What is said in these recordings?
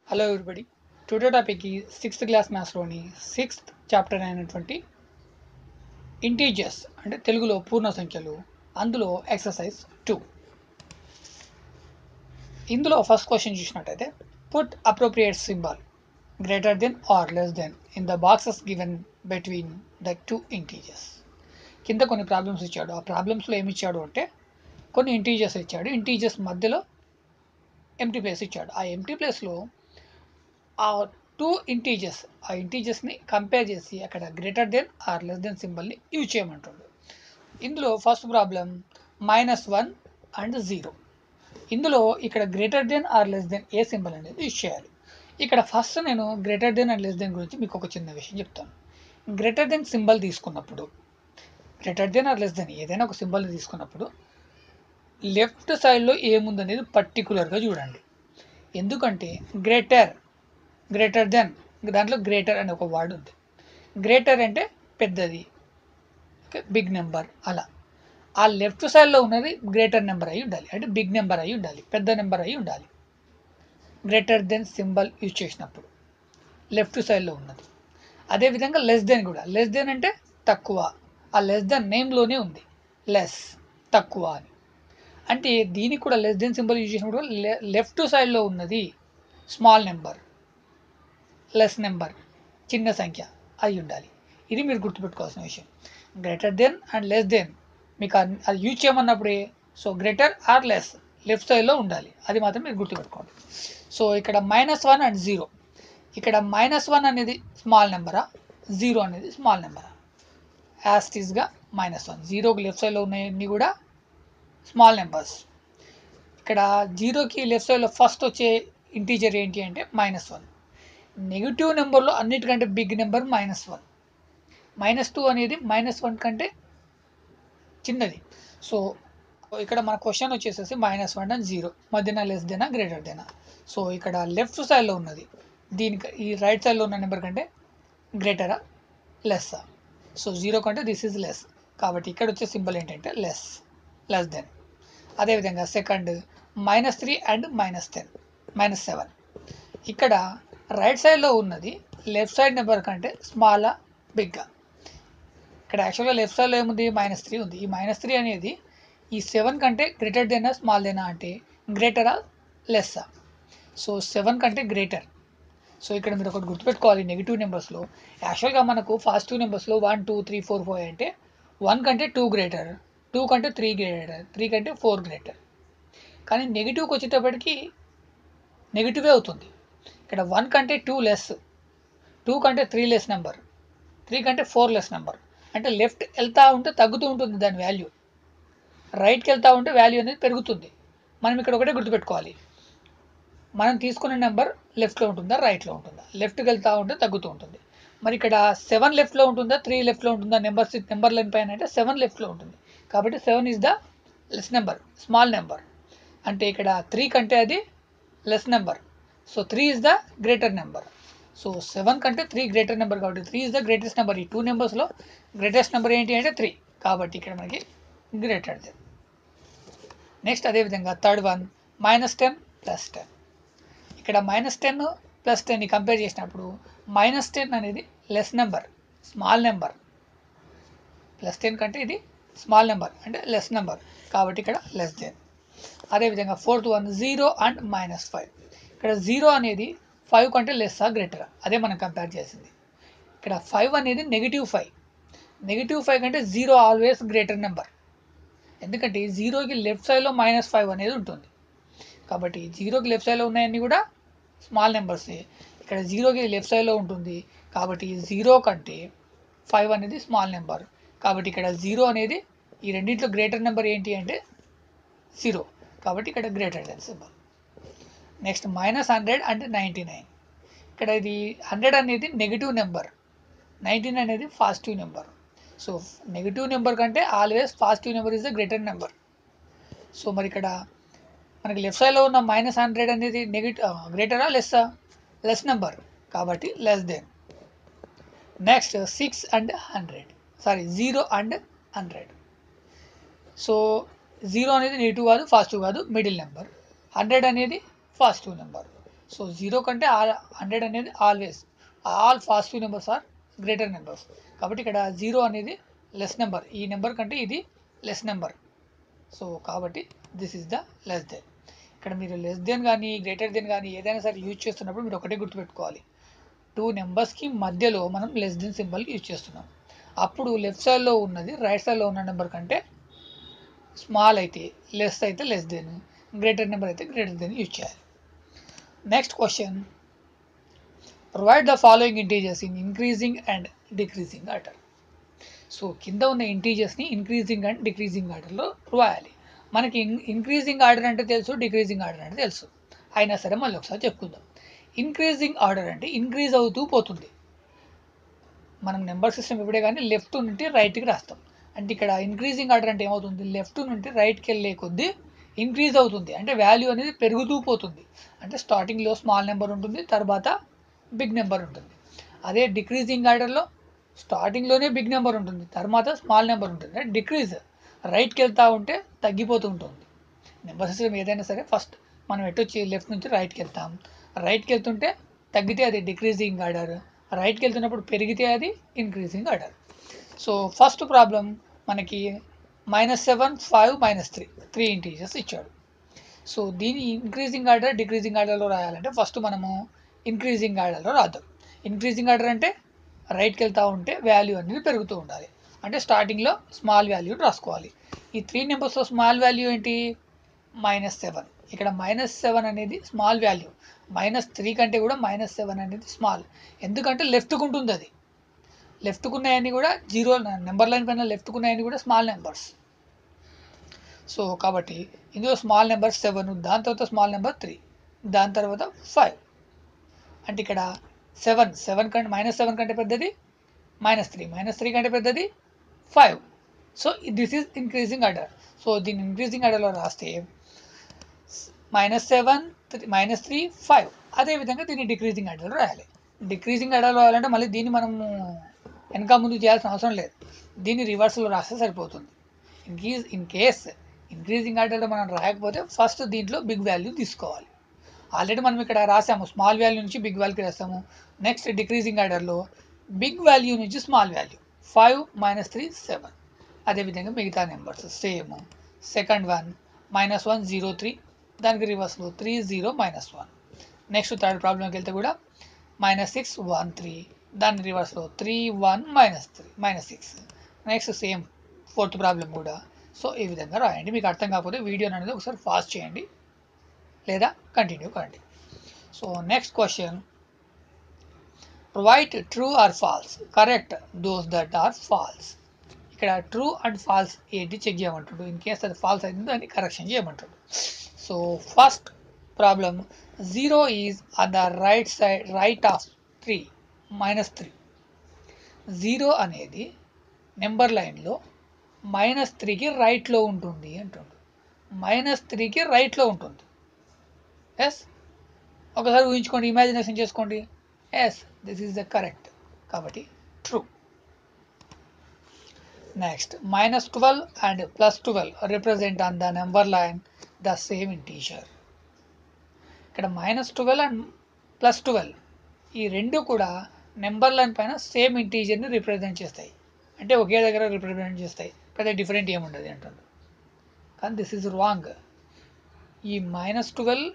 hello everybody today topic sixth class మ్యాథ్స్లోని sixth chapter అయినటువంటి integers అంటే తెలుగులో పూర్ణ సంఖ్యలు అందులో ఎక్సర్సైజ్ టూ ఇందులో ఫస్ట్ క్వశ్చన్ చూసినట్టయితే put appropriate symbol greater than or less than in the boxes given between the two integers కింద కొన్ని ప్రాబ్లమ్స్ ఇచ్చాడు ఆ ప్రాబ్లమ్స్లో ఏమి ఇచ్చాడు అంటే కొన్ని ఇంటీజర్స్ ఇచ్చాడు ఇంటీజర్స్ మధ్యలో ఎంటీ ప్లేస్ ఇచ్చాడు ఆ ఎంటీ ప్లేస్లో ఆ టూ ఇంటీజర్స్ ఆ ఇంటీజర్స్ని కంపేర్ చేసి అక్కడ greater than or less than సింబల్ని యూజ్ చేయమంటుండు ఇందులో first problem minus one and zero ఇందులో ఇక్కడ greater than or less than ఏ సింబల్ అనేది యూజ్ చేయాలి ఇక్కడ ఫస్ట్ నేను greater than and less than గురించి మీకు ఒక చిన్న విషయం చెప్తాను గ్రేటర్ దెన్ సింబల్ తీసుకున్నప్పుడు greater than or less than ఏదైనా ఒక సింబల్ని తీసుకున్నప్పుడు లెఫ్ట్ సైడ్లో ఏముందనేది పర్టికులర్గా చూడండి ఎందుకంటే గ్రేటర్ గ్రేటర్ దెన్ దాంట్లో గ్రేటర్ అనే ఒక వర్డ్ ఉంది గ్రేటర్ అంటే పెద్దది ఓకే బిగ్ నెంబర్ అలా ఆ లెఫ్ట్ సైడ్లో ఉన్నది గ్రేటర్ నెంబర్ అయి ఉండాలి అంటే బిగ్ నెంబర్ అయి ఉండాలి పెద్ద నెంబర్ అయి ఉండాలి గ్రేటర్ దెన్ సింబల్ యూజ్ చేసినప్పుడు లెఫ్ట్ సైడ్లో ఉన్నది అదేవిధంగా లెస్ దెన్ కూడా లెస్ దెన్ అంటే తక్కువ ఆ లెస్ దెన్ నేమ్లోనే ఉంది లెస్ తక్కువ అని అంటే దీనికి కూడా లెస్ దెన్ సింబల్ యూజ్ చేసినప్పుడు లెఫ్ట్ సైడ్లో ఉన్నది స్మాల్ నెంబర్ లెస్ నెంబర్ చిన్న సంఖ్య అయి ఉండాలి ఇది మీరు గుర్తుపెట్టుకోవాల్సిన విషయం greater than and less than మీకు అన్- అది యూజ్ చేయమన్నప్పుడే so greater or less left సైడ్లో ఉండాలి అది మాత్రం మీరు గుర్తుపెట్టుకోండి సో ఇక్కడ మైనస్ వన్ అండ్ జీరో ఇక్కడ మైనస్ వన్ అనేది స్మాల్ నెంబరా జీరో అనేది స్మాల్ నెంబరా యాస్టీస్గా మైనస్ వన్ జీరోకి లెఫ్ట్ సైడ్లో ఉన్నాయన్నీ కూడా స్మాల్ నెంబర్స్ ఇక్కడ జీరోకి లెఫ్ట్ సైడ్లో ఫస్ట్ వచ్చే ఇంటీజర్ ఏంటి అంటే మైనస్ వన్ నెగిటివ్ నెంబర్లో అన్నిటికంటే big number minus one minus two అనేది మైనస్ వన్ కంటే చిన్నది సో ఇక్కడ మన క్వశ్చన్ వచ్చేసేసి మైనస్ వన్ అండ్ జీరో మధ్యన లెస్ దేనా గ్రేటర్ దేనా సో ఇక్కడ లెఫ్ట్ సైడ్లో ఉన్నది దీనికి ఈ రైట్ సైడ్లో ఉన్న నెంబర్ కంటే గ్రేటరా లెస్సా సో జీరో కంటే దిస్ ఈజ్ లెస్ కాబట్టి ఇక్కడ వచ్చే సింబల్ ఏంటంటే లెస్ లెస్ దెన్ అదేవిధంగా second minus three and minus ten minus seven ఇక్కడ రైట్ సైడ్లో ఉన్నది లెఫ్ట్ సైడ్ నెంబర్ కంటే స్మాల్ బిగ్గా ఇక్కడ యాక్చువల్గా లెఫ్ట్ సైడ్లో ఏముంది మైనస్ త్రీ ఉంది ఈ మైనస్ త్రీ అనేది ఈ సెవెన్ కంటే గ్రేటర్ దెనా స్మాల్ దెనా అంటే గ్రేటరా లెస్సా సో సెవెన్ కంటే గ్రేటర్ సో ఇక్కడ మీరు ఒకటి గుర్తుపెట్టుకోవాలి నెగిటివ్ నెంబర్స్లో యాక్చువల్గా మనకు పాజిటివ్ నెంబర్స్లో one two three four five అంటే వన్ కంటే టూ గ్రేటర్ టూ కంటే త్రీ గ్రేటర్ త్రీ కంటే ఫోర్ గ్రేటర్ కానీ నెగిటివ్కి వచ్చేటప్పటికి నెగిటివే అవుతుంది ఇక్కడ వన్ కంటే టూ లెస్ టూ కంటే త్రీ లెస్ నెంబర్ త్రీ కంటే ఫోర్ లెస్ నెంబర్ అంటే లెఫ్ట్ వెళ్తూ ఉంటే తగ్గుతూ ఉంటుంది దాని వాల్యూ రైట్కి వెళ్తూ ఉంటే వాల్యూ అనేది పెరుగుతుంది మనం ఇక్కడ ఒకటే గుర్తుపెట్టుకోవాలి మనం తీసుకునే నెంబర్ లెఫ్ట్లో ఉంటుందా రైట్లో ఉంటుందా లెఫ్ట్కి వెళ్తూ ఉంటే తగ్గుతూ ఉంటుంది మరి ఇక్కడ సెవెన్ లెఫ్ట్లో ఉంటుందా త్రీ లెఫ్ట్లో ఉంటుందా నెంబర్ నెంబర్ లైన్ పైన అంటే సెవెన్ లెఫ్ట్లో ఉంటుంది కాబట్టి seven is the less number small number అంటే ఇక్కడ త్రీ కంటే అది less number so three is the greater number so seven కంటే త్రీ గ్రేటర్ నెంబర్ కాబట్టి three is the greatest number ఈ టూ నెంబర్స్లో గ్రేటెస్ట్ నెంబర్ ఏంటి అంటే త్రీ కాబట్టి ఇక్కడ మనకి గ్రేటర్ దెన్ నెక్స్ట్ అదేవిధంగా third one minus ten plus ten ఇక్కడ మైనస్ టెన్ ప్లస్ టెన్ని కంపేర్ చేసినప్పుడు మైనస్ టెన్ అనేది less number small number plus ten కంటే ఇది స్మాల్ నెంబర్ అంటే లెస్ నెంబర్ కాబట్టి ఇక్కడ లెస్ దెన్ అదేవిధంగా fourth one zero and minus five ఇక్కడ జీరో అనేది ఫైవ్ కంటే లెస్సా గ్రేటర్ అదే మనం కంపేర్ చేసింది ఇక్కడ ఫైవ్ అనేది నెగిటివ్ ఫైవ్ నెగిటివ్ ఫైవ్ కంటే జీరో ఆల్వేస్ గ్రేటర్ నెంబర్ ఎందుకంటే జీరోకి లెఫ్ట్ సైడ్లో మైనస్ ఫైవ్ అనేది ఉంటుంది కాబట్టి జీరోకి లెఫ్ట్ సైడ్లో ఉన్నాయన్నీ కూడా స్మాల్ నెంబర్స్ ఇక్కడ జీరోకి లెఫ్ట్ సైడ్లో ఉంటుంది కాబట్టి జీరో కంటే ఫైవ్ అనేది స్మాల్ నెంబర్ కాబట్టి ఇక్కడ జీరో అనేది ఈ రెండింటిలో గ్రేటర్ నెంబర్ ఏంటి అంటే జీరో కాబట్టి ఇక్కడ greater than symbol next minus hundred అంటే నైంటీ నైన్ ఇక్కడ ఇది హండ్రెడ్ అనేది నెగిటివ్ నెంబర్ నైన్టీన్ అనేది positive number so negative number కంటే always positive number is the greater number so మరి ఇక్కడ మనకి లెఫ్ట్ సైడ్లో ఉన్న మైనస్ హండ్రెడ్ అనేది నెగిటివ్ గ్రేటరా లెస్సా లెస్ నెంబర్ కాబట్టి less than next six and hundred sorry zero and hundred so zero అనేది నెగిటివ్ కాదు పాజిటివ్ కాదు మిడిల్ నెంబర్ హండ్రెడ్ అనేది పాజిటివ్ నెంబర్ సో జీరో కంటే హండ్రెడ్ అనేది always all positive numbers are greater numbers కాబట్టి ఇక్కడ zero అనేది లెస్ నెంబర్ ఈ నెంబర్ కంటే ఇది లెస్ నెంబర్ సో కాబట్టి this is the less than ఇక్కడ మీరు లెస్ దెన్ కానీ గ్రేటర్ దెన్ కానీ ఏదైనా సరే యూజ్ చేస్తున్నప్పుడు మీరు ఒకటే గుర్తుపెట్టుకోవాలి టూ నెంబర్స్కి మధ్యలో మనం లెస్ దెన్ సింబల్ యూజ్ చేస్తున్నాం అప్పుడు లెఫ్ట్ సైడ్లో ఉన్నది రైట్ సైడ్లో ఉన్న నెంబర్ కంటే స్మాల్ అయితే లెస్ అయితే లెస్ దెన్ గ్రేటర్ నెంబర్ అయితే గ్రేటర్ దెన్ యూజ్ చేయాలి next question provide the following integers in increasing and decreasing order so కింద ఉన్న ఇంటీజర్స్ని ఇంక్రీజింగ్ అండ్ డిక్రీజింగ్ ఆర్డర్లో రాయాలి మనకి ఇంక్రీజింగ్ ఆర్డర్ అంటే తెలుసు డిక్రీజింగ్ ఆర్డర్ అంటే తెలుసు అయినా సరే మళ్ళీ ఒకసారి చెప్పుకుందాం ఇంక్రీజింగ్ ఆర్డర్ అంటే ఇంక్రీజ్ అవుతూ పోతుంది మనం నెంబర్ సిస్టమ్ ఇప్పుడే కానీ లెఫ్ట్ నుండి రైట్కి రాస్తాం అంటే ఇక్కడ ఇంక్రీజింగ్ ఆర్డర్ అంటే ఏమవుతుంది లెఫ్ట్ నుండి రైట్కి వెళ్ళే కొద్దీ ఇంక్రీజ్ అవుతుంది అంటే వాల్యూ అనేది పెరుగుతూ పోతుంది అంటే స్టార్టింగ్లో స్మాల్ నెంబర్ ఉంటుంది తర్వాత బిగ్ నెంబర్ ఉంటుంది అదే డిక్రీజింగ్ ఆర్డర్లో స్టార్టింగ్లోనే బిగ్ నెంబర్ ఉంటుంది తర్వాత స్మాల్ నెంబర్ ఉంటుంది అంటే డిక్రీజ్ రైట్కి వెళ్తూ ఉంటే తగ్గిపోతూ ఉంటుంది నెంబర్ సిస్టమ్ ఏదైనా సరే ఫస్ట్ మనం ఎటు వచ్చి లెఫ్ట్ నుంచి రైట్కి వెళ్తాం రైట్కి వెళ్తుంటే తగ్గితే అది డిక్రీజింగ్ ఆర్డర్ రైట్కి వెళ్తున్నప్పుడు పెరిగితే అది increasing order so first problem మనకి minus seven five minus three three integers ఇచ్చాడు సో దీని ఇంక్రీజింగ్ ఆర్డర్ డిక్రీజింగ్ ఆర్డర్లో రాయాలంటే ఫస్ట్ మనము ఇంక్రీజింగ్ ఆర్డర్లో రాద్దాం ఇంక్రీజింగ్ ఆర్డర్ అంటే రైట్కి వెళ్తూ ఉంటే వాల్యూ అనేది పెరుగుతూ ఉండాలి అంటే స్టార్టింగ్లో స్మాల్ వాల్యూ రాసుకోవాలి ఈ త్రీ నెంబర్స్లో స్మాల్ వాల్యూ ఏంటి మైనస్ సెవెన్ ఇక్కడ మైనస్ సెవెన్ అనేది స్మాల్ వాల్యూ మైనస్ త్రీ కంటే కూడా మైనస్ సెవెన్ అనేది స్మాల్ ఎందుకంటే లెఫ్ట్కు ఉంటుంది అది లెఫ్ట్కు ఉన్నాయని కూడా జీరో నెంబర్ లైన్ పైన లెఫ్ట్కు ఉన్నాయని కూడా స్మాల్ నెంబర్స్ సో కాబట్టి ఇందులో స్మాల్ నెంబర్ సెవెన్ దాని తర్వాత స్మాల్ నెంబర్ త్రీ దాని తర్వాత ఫైవ్ అంటే ఇక్కడ సెవెన్ సెవెన్ కంటే మైనస్ సెవెన్ కంటే పెద్దది మైనస్ త్రీ మైనస్ త్రీ కంటే పెద్దది five so this is increasing order so దీన్ని ఇంక్రీజింగ్ ఆర్డర్లో రాస్తే minus seven minus three five అదేవిధంగా దీన్ని డిక్రీజింగ్ ఆర్డర్లో రాయాలి డిక్రీజింగ్ ఆర్డర్లో రాయాలంటే మళ్ళీ దీన్ని మనము వెనక ముందు చేయాల్సిన అవసరం లేదు దీన్ని రివర్స్లో రాస్తే సరిపోతుంది ఇంక్రీజ్ ఇన్ కేస్ ఇంక్రీజింగ్ ఆర్డర్లో మనం రాయకపోతే ఫస్ట్ దీంట్లో బిగ్ వాల్యూ తీసుకోవాలి ఆల్రెడీ మనం ఇక్కడ రాసాము స్మాల్ వాల్యూ నుంచి బిగ్ వాల్యూకి రాసాము నెక్స్ట్ డిక్రీజింగ్ ఆర్డర్లో బిగ్ వాల్యూ నుంచి small value five minus three seven అదేవిధంగా మిగతా numbers same second one minus one zero three దానికి రివర్స్లో three zero minus one next third ప్రాబ్లంకి వెళ్తే కూడా మైనస్ సిక్స్ వన్ త్రీ దాని రివర్స్లో three one minus three minus six next same fourth problem కూడా సో ఈ విధంగా రాయండి మీకు అర్థం కాకపోతే వీడియో అనేది ఒకసారి ఫాస్ట్ చేయండి లేదా కంటిన్యూ కండి so next question provide true or false correct those that are false ఇక్కడ ట్రూ అండ్ ఫాల్స్ ఏంటి చెక్ చేయమంటాడు ఇన్ కేస్ అది ఫాల్స్ అయిందో దాన్ని కరెక్షన్ చేయమంటాడు so first problem zero is on the right side right of three minus three zero అనేది number లైన్లో minus త్రీకి రైట్లో ఉంటుంది అంటుండు మైనస్ త్రీకి రైట్లో ఉంటుంది ఎస్ ఒకసారి ఊహించుకోండి ఇమాజినేషన్ చేసుకోండి yes this is the correct కాబట్టి true next minus twelve and plus twelve represent on the number line the same integer ఇక్కడ minus twelve and plus twelve ఈ రెండు కూడా నెంబర్ లైన్ పైన సేమ్ ఇంటీజర్ని రిప్రజెంట్ చేస్తాయి అంటే ఒకే దగ్గర రిప్రజెంట్ చేస్తాయి పెద్ద డిఫరెంట్ ఏముండదు అంటుంది కానీ దిస్ ఈజ్ రాంగ్ ఈ మైనస్ ట్వెల్వ్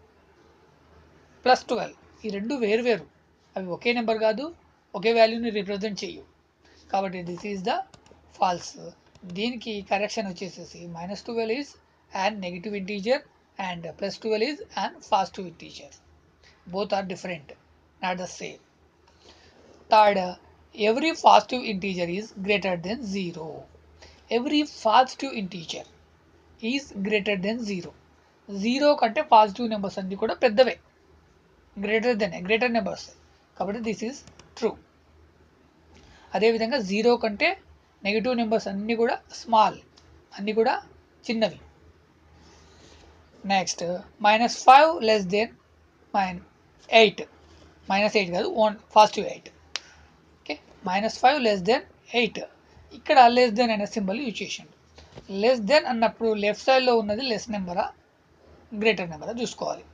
ప్లస్ ట్వెల్వ్ ఈ రెండు వేరు వేరు అవి ఒకే నెంబర్ కాదు ఒకే వాల్యూని రిప్రజెంట్ చేయు కాబట్టి దిస్ ఈజ్ ద ఫాల్స్ దీనికి కరెక్షన్ వచ్చేసేసి minus twelve is and negative integer and plus twelve is and positive integer both are different not the same third every positive integer is greater than zero every positive integer is greater than zero zero కంటే positive numbers అన్నీ కూడా పెద్దవే greater than greater numbers కాబట్టి this is true అదేవిధంగా zero కంటే negative numbers అన్నీ కూడా small అన్నీ కూడా చిన్నవి next minus five less than mine eight minus eight కాదు own positive eight okay minus five less than eight ఇక్కడ లెస్ దెన్ అనే సింబల్ యూజ్ చేసిండు లెస్ దెన్ అన్నప్పుడు లెఫ్ట్ సైడ్లో ఉన్నది లెస్ నెంబరా గ్రేటర్ నెంబరా చూసుకోవాలి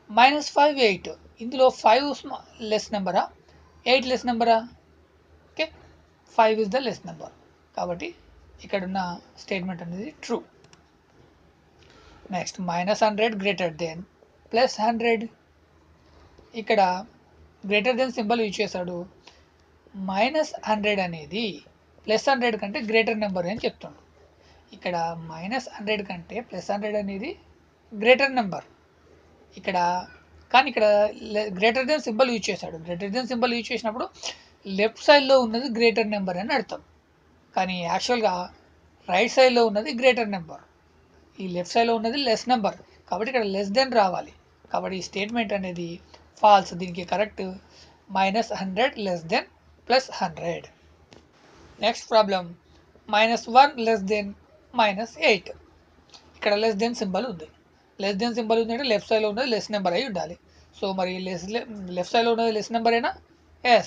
మైనస్ ఫైవ్ ఎయిట్ ఇందులో ఫైవ్ లెస్ నెంబరా ఎయిట్ లెస్ నెంబరా okay five is the less number కాబట్టి ఇక్కడున్న స్టేట్మెంట్ అనేది true next minus hundred greater than plus hundred ఇక్కడ గ్రేటర్ దెన్ సింబల్ యూజ్ చేశాడు మైనస్ హండ్రెడ్ అనేది ప్లస్ హండ్రెడ్ కంటే గ్రేటర్ నెంబర్ అని చెప్తుండు ఇక్కడ మైనస్ హండ్రెడ్ కంటే ప్లస్ హండ్రెడ్ అనేది గ్రేటర్ నెంబర్ ఇక్కడ కానీ ఇక్కడ గ్రేటర్ దెన్ సింబల్ యూజ్ చేశాడు గ్రేటర్ దెన్ సింబల్ యూజ్ చేసినప్పుడు లెఫ్ట్ సైడ్లో ఉన్నది గ్రేటర్ నెంబర్ అని అర్థం కానీ యాక్చువల్గా రైట్ సైడ్లో ఉన్నది గ్రేటర్ నెంబర్ ఈ లెఫ్ట్ సైడ్లో ఉన్నది లెస్ నెంబర్ కాబట్టి ఇక్కడ లెస్ దెన్ రావాలి కాబట్టి ఈ స్టేట్మెంట్ అనేది ఫాల్స్ దీనికి correct minus hundred less than plus hundred next problem minus one less than minus eight ఇక్కడ లెస్ దెన్ సింబల్ ఉంది లెస్ దెన్ సింబల్ ఉంది అంటే లెఫ్ట్ సైడ్లో ఉన్నది లెస్ నెంబర్ అయి ఉండాలి సో మరి లెస్ లెఫ్ట్ సైడ్లో ఉన్నది లెస్ నెంబర్ అయినా ఎస్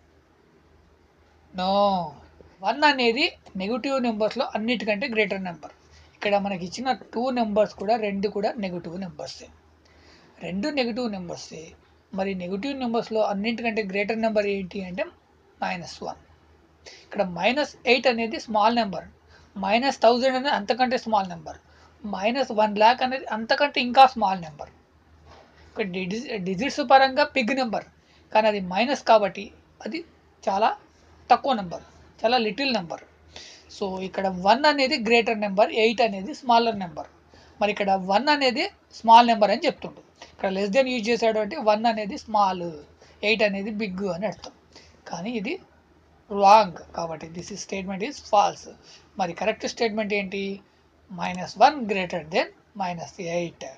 నో వన్ అనేది నెగిటివ్ నెంబర్స్లో అన్నిటికంటే గ్రేటర్ నెంబర్ ఇక్కడ మనకి ఇచ్చిన టూ నెంబర్స్ కూడా రెండు కూడా నెగిటివ్ నెంబర్సే రెండు నెగిటివ్ నెంబర్సే మరి నెగిటివ్ నెంబర్స్లో అన్నింటికంటే గ్రేటర్ నెంబర్ ఏంటి అంటే మైనస్ వన్ ఇక్కడ మైనస్ ఎయిట్ అనేది స్మాల్ నెంబర్ మైనస్ థౌజండ్ అనేది అంతకంటే small number minus one lakh అనేది అంతకంటే ఇంకా స్మాల్ నెంబర్ ఇక్కడ డిజి డిజిట్స్ పరంగా బిగ్ నెంబర్ కానీ అది మైనస్ కాబట్టి అది చాలా తక్కువ నెంబర్ చాలా లిటిల్ నెంబర్ సో ఇక్కడ వన్ అనేది గ్రేటర్ నెంబర్ ఎయిట్ అనేది స్మాలర్ నెంబర్ మరి ఇక్కడ వన్ అనేది స్మాల్ నెంబర్ అని చెప్తుండు ఇక్కడ లెస్ దెన్ యూజ్ చేశాడు అంటే వన్ అనేది స్మాల్ ఎయిట్ అనేది బిగ్ అని అర్థం కానీ ఇది రాంగ్ కాబట్టి this is statement is false మరి కరెక్ట్ స్టేట్మెంట్ ఏంటి minus one greater than minus eight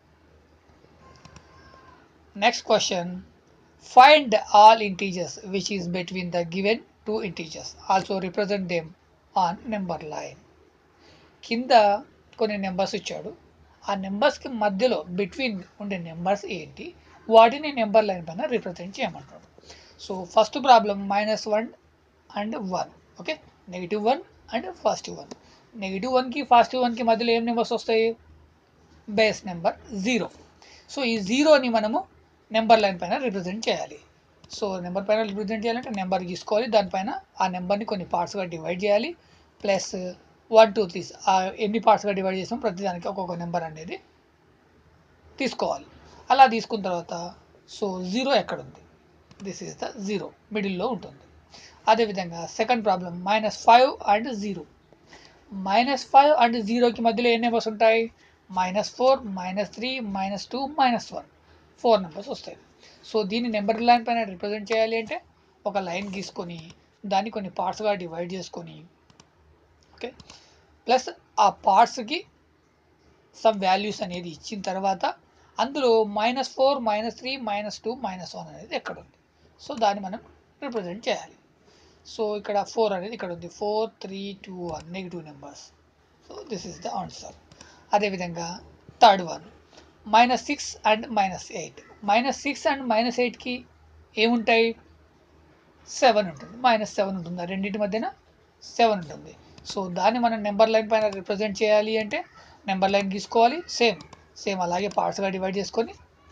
next question find all integers which is between the given two integers also represent them on number line కింద కొన్ని numbers ఇచ్చాడు ఆ నెంబర్స్కి మధ్యలో between ఉండే numbers ఏంటి వాటిని నెంబర్ లైన్ పైన రిప్రజెంట్ చేయమంటాడు so first problem minus one and one okay negative one and positive one negative వన్కి పాజిటివ్ వన్కి మధ్యలో ఏం నెంబర్స్ వస్తాయి బేస్ నెంబర్ జీరో సో ఈ జీరోని మనము నెంబర్ లైన్ పైన రిప్రజెంట్ చేయాలి సో నెంబర్ పైన రిప్రజెంట్ చేయాలంటే నెంబర్ తీసుకోవాలి దానిపైన ఆ నెంబర్ని కొన్ని పార్ట్స్గా డివైడ్ చేయాలి ప్లస్ వన్ టూ త్రీ ఎన్ని పార్ట్స్గా డివైడ్ చేసాం ప్రతిదానికి ఒక్కొక్క నెంబర్ అనేది తీసుకోవాలి అలా తీసుకున్న తర్వాత సో జీరో ఎక్కడ ఉంది దిస్ ఈస్ ద జీరో మిడిల్లో ఉంటుంది అదేవిధంగా second problem minus five and zero minus five and జీరోకి మధ్యలో ఎన్ని నెంబర్స్ ఉంటాయి minus four minus three minus two minus one four numbers వస్తాయి సో దీన్ని నెంబర్ లైన్ పైన రిప్రజెంట్ చేయాలి అంటే ఒక లైన్ గీసుకొని దాన్ని కొన్ని పార్ట్స్గా డివైడ్ చేసుకొని ఓకే ప్లస్ ఆ పార్ట్స్కి సమ్ వాల్యూస్ అనేది ఇచ్చిన తర్వాత అందులో minus four minus three minus two minus one అనేది ఎక్కడ ఉంది సో దాన్ని మనం రిప్రజెంట్ చేయాలి సో ఇక్కడ ఫోర్ అనేది ఇక్కడ ఉంది four three two one negative numbers so this is the answer అదేవిధంగా third one minus six and minus eight minus six and minus ఎయిట్కి ఏముంటాయి సెవెన్ ఉంటుంది మైనస్ సెవెన్ ఉంటుంది ఆ రెండింటి మధ్యన సెవెన్ ఉంటుంది సో దాన్ని మనం నెంబర్ లైన్ పైన రిప్రజెంట్ చేయాలి అంటే నెంబర్ లైన్ తీసుకోవాలి సేమ్ సేమ్ అలాగే పార్ట్స్గా డివైడ్ చేసుకొని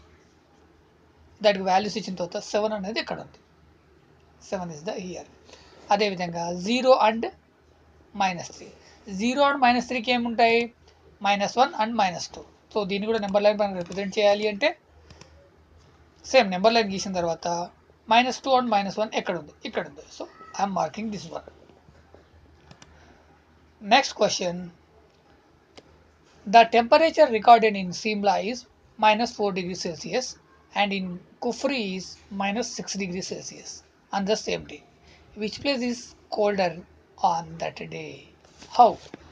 దానికి వాల్యూస్ ఇచ్చిన తర్వాత సెవెన్ అనేది ఇక్కడ ఉంది సెవెన్ ఇస్ ద ఇయర్ అదేవిధంగా zero and minus three zero and minus త్రీకి ఏముంటాయి minus one and minus two so దీన్ని కూడా నెంబర్ లైన్ పైన రిప్రజెంట్ చేయాలి అంటే సేమ్ నెంబర్ లైన్ గీసిన తర్వాత minus two and minus one ఎక్కడ ఉంది ఇక్కడ ఉంది so I'm marking this one next question the temperature recorded in Simla is minus four degree Celsius and in Kufri is minus six degree Celsius on the same day which place is colder on that day how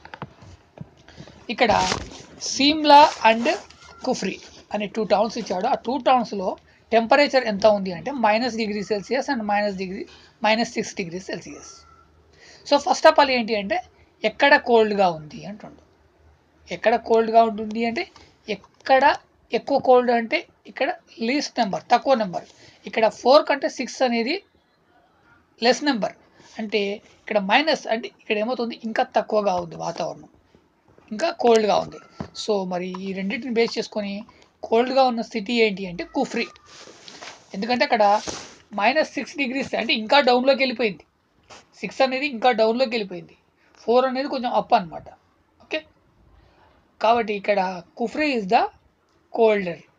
ఇక్కడ Simla and Kufri అనే two towns ఇచ్చాడు ఆ two టౌన్స్లో temperature ఎంత ఉంది అంటే minus degree Celsius and minus degree minus six degree Celsius so first of all ఏంటి అంటే ఎక్కడ కోల్డ్గా ఉంది అంటుండు ఎక్కడ కోల్డ్గా ఉంటుంది అంటే ఎక్కడ ఎక్కువ కోల్డ్ అంటే ఇక్కడ లీస్ట్ నెంబర్ తక్కువ నెంబర్ ఇక్కడ ఫోర్ కంటే సిక్స్ అనేది లెస్ నెంబర్ అంటే ఇక్కడ మైనస్ అంటే ఇక్కడ ఏమవుతుంది ఇంకా తక్కువగా ఉంది వాతావరణం ఇంకా కోల్డ్గా ఉంది సో మరి ఈ రెండింటిని బేస్ చేసుకొని కోల్డ్గా ఉన్న సిటీ ఏంటి అంటే కుఫ్రీ ఎందుకంటే అక్కడ మైనస్ సిక్స్ డిగ్రీస్ అంటే ఇంకా డౌన్లోకి వెళ్ళిపోయింది సిక్స్ అనేది ఇంకా డౌన్లోకి వెళ్ళిపోయింది ఫోర్ అనేది కొంచెం అప్ అనమాట ఓకే కాబట్టి ఇక్కడ కుఫ్రీ ఇస్ ద కోల్డర్